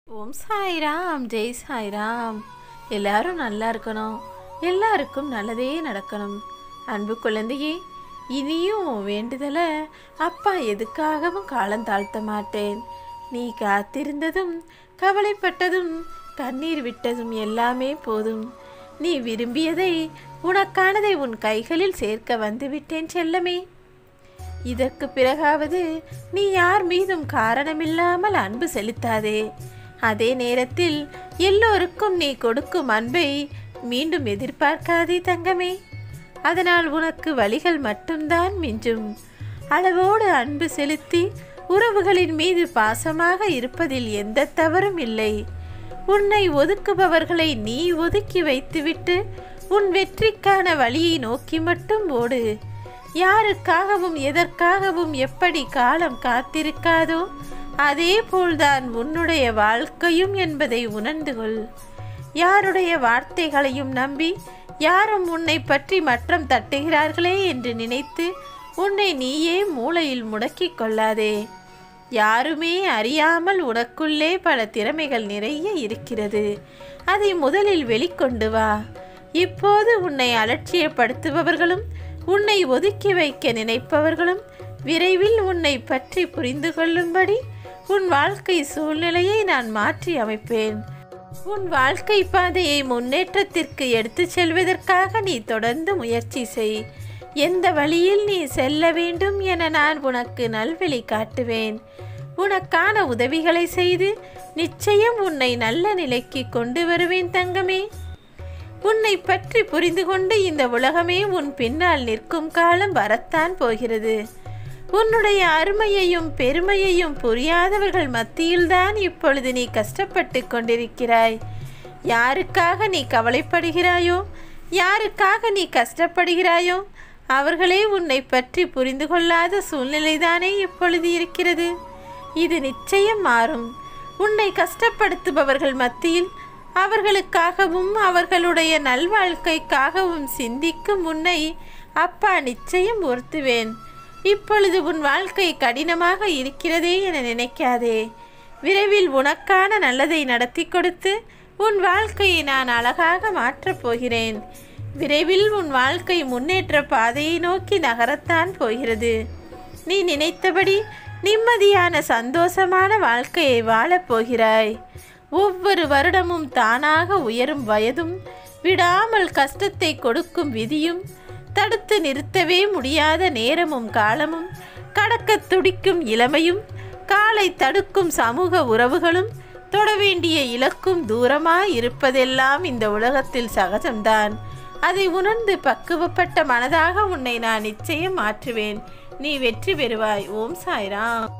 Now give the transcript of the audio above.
ஓம் சாய்ராம் ஜெய் சாய்ராம் எல்லாரும் நல்லா இருக்கணும் எல்லாருக்கும் நல்லதே நடக்கணும் அன்பு குழந்தையே இனியும் உன் வேண்டுதலை அப்பா எதுக்காகவும் காலம் தாழ்த்த மாட்டேன் நீ காத்திருந்ததும் கவலைப்பட்டதும் கண்ணீர் விட்டதும் எல்லாமே போதும் நீ விரும்பியதை உனக்கானதை உன் கைகளில் சேர்க்க வந்துவிட்டேன் செல்லமே இதற்கு பிறகாவது நீ யார் மீதும் காரணமில்லாமல் அன்பு செலுத்தாதே அதே நேரத்தில் எல்லோருக்கும் நீ கொடுக்கும் அன்பை மீண்டும் எதிர்பார்க்காதே தங்கமே அதனால் உனக்கு வழிகள் மட்டும்தான் மிஞ்சும் அளவோடு அன்பு செலுத்தி உறவுகளின் மீது பாசமாக இருப்பதில் எந்த தவறும் இல்லை உன்னை ஒதுக்குபவர்களை நீ ஒதுக்கி வைத்துவிட்டு உன் வெற்றிக்கான வழியை நோக்கி மட்டும் ஓடு யாருக்காகவும் எதற்காகவும் எப்படி காலம் காத்திருக்காதோ அதே போல்தான் உன்னுடைய வாழ்க்கையும் என்பதை உணர்ந்து கொள் யாருடைய வார்த்தைகளையும் நம்பி யாரும் உன்னை பற்றி மற்றம் தட்டுகிறார்களே என்று நினைத்து உன்னை நீயே மூளையில் முடக்கிக் கொள்ளாதே யாருமே அறியாமல் உனக்குள்ளே பல திறமைகள் நிறைய இருக்கிறது அதை முதலில் வெளிக்கொண்டு வா இப்போது உன்னை அலட்சியப்படுத்துபவர்களும் உன்னை ஒதுக்கி வைக்க நினைப்பவர்களும் விரைவில் உன்னை பற்றி புரிந்து கொள்ளும்படி உன் வாழ்க்கை சூழ்நிலையை நான் மாற்றி அமைப்பேன் உன் வாழ்க்கை பாதையை முன்னேற்றத்திற்கு எடுத்துச் செல்வதற்காக நீ தொடர்ந்து முயற்சி செய் எந்த வழியில் நீ செல்ல வேண்டும் என நான் உனக்கு நல்வழி காட்டுவேன் உனக்கான உதவிகளை செய்து நிச்சயம் உன்னை நல்ல நிலைக்கு கொண்டு வருவேன் தங்கமே உன்னை பற்றி புரிந்து கொண்டு இந்த உலகமே உன் பின்னால் நிற்கும் காலம் வரத்தான் போகிறது உன்னுடைய அருமையையும் பெருமையையும் புரியாதவர்கள் மத்தியில்தான் இப்பொழுது நீ கஷ்டப்பட்டு கொண்டிருக்கிறாய் யாருக்காக நீ கவலைப்படுகிறாயோ யாருக்காக நீ கஷ்டப்படுகிறாயோ அவர்களே உன்னை பற்றி புரிந்து கொள்ளாத சூழ்நிலைதானே இப்பொழுது இருக்கிறது இது நிச்சயம் மாறும் உன்னை கஷ்டப்படுத்துபவர்கள் மத்தியில் அவர்களுக்காகவும் அவர்களுடைய நல்வாழ்க்கைக்காகவும் சிந்திக்கும் உன்னை அப்பா நிச்சயம் உறுத்துவேன் இப்பொழுது உன் வாழ்க்கை கடினமாக இருக்கிறதே என நினைக்காதே விரைவில் உனக்கான நல்லதை நடத்தி கொடுத்து உன் வாழ்க்கையை நான் அழகாக மாற்றப் போகிறேன் விரைவில் உன் வாழ்க்கை முன்னேற்ற பாதையை நோக்கி நகரத்தான் போகிறது நீ நினைத்தபடி நிம்மதியான சந்தோஷமான வாழ்க்கையை வாழப் போகிறாய் ஒவ்வொரு வருடமும் தானாக உயரும் வயதும் விடாமல் கஷ்டத்தை கொடுக்கும் விதியும் தடுத்து நிறுத்தவே முடியாத நேரமும் காலமும் கடக்க துடிக்கும் இளமையும் காலை தடுக்கும் சமூக உறவுகளும் தொட வேண்டிய இலக்கும் தூரமாய் இருப்பதெல்லாம் இந்த உலகத்தில் சகஜம்தான் அதை உணர்ந்து பக்குவப்பட்ட மனதாக உன்னை நான் நிச்சயம் மாற்றுவேன் நீ வெற்றி பெறுவாய் ஓம் சாய்ராம்